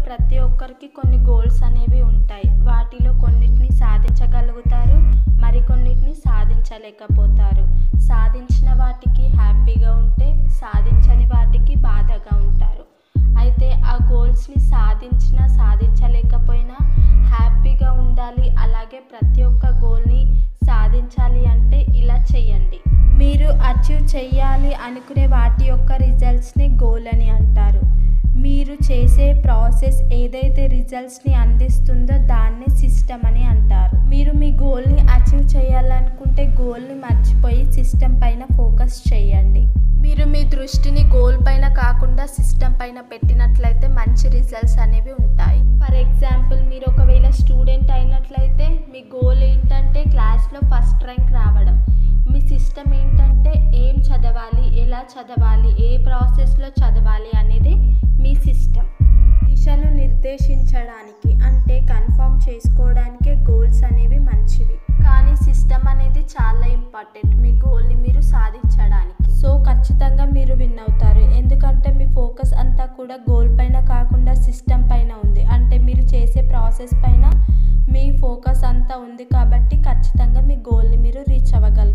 ప్రతి ఒక్కరికి కొన్ని గోల్స్ అనేవి ఉంటాయి వాటిలో కొన్నిటిని సాధించగలుగుతారు మరికొన్నిటిని సాధించలేకపోతారు సాధించిన వాటికి హ్యాపీగా ఉంటే సాధించని వాటికి బాధగా ఉంటారు అయితే ఆ గోల్స్ని సాధించినా సాధించలేకపోయినా హ్యాపీగా ఉండాలి అలాగే ప్రతి ఒక్క గోల్ని సాధించాలి అంటే ఇలా చేయండి మీరు అచీవ్ చేయాలి అనుకునే వాటి యొక్క రిజల్ట్స్ని గోల్ అని అంటారు మీరు చేసే ప్రాసెస్ ఏదైతే రిజల్ట్స్ని అందిస్తుందో దాన్ని సిస్టమ్ అని అంటారు మీరు మీ గోల్ని అచీవ్ చేయాలనుకుంటే గోల్ని మర్చిపోయి సిస్టమ్ పైన ఫోకస్ చేయండి మీరు మీ దృష్టిని గోల్ పైన కాకుండా సిస్టమ్ పైన పెట్టినట్లయితే మంచి రిజల్ట్స్ అనేవి ఉంటాయి ఫర్ ఎగ్జాంపుల్ మీరు ఒకవేళ స్టూడెంట్ అయినట్లయితే మీ గోల్ ఏంటంటే క్లాస్లో ఫస్ట్ ర్యాంక్ రావడం మీ సిస్టమ్ ఏంటంటే ఏం చదవాలి ఎలా చదవాలి ఏ ప్రాసెస్లో చదవాలి అనేది మీ సిస్టమ్ దిశను నిర్దేశించడానికి అంటే కన్ఫర్మ్ చేసుకోవడానికే గోల్స్ అనేవి మంచివి కానీ సిస్టమ్ అనేది చాలా ఇంపార్టెంట్ మీ గోల్ని మీరు సాధించడానికి సో ఖచ్చితంగా మీరు విన్ అవుతారు ఎందుకంటే మీ ఫోకస్ అంతా కూడా గోల్ పైన కాకుండా సిస్టమ్ పైన ఉంది అంటే మీరు చేసే ప్రాసెస్ పైన మీ ఫోకస్ అంతా ఉంది కాబట్టి ఖచ్చితంగా మీ గోల్ని మీరు రీచ్ అవ్వగలరు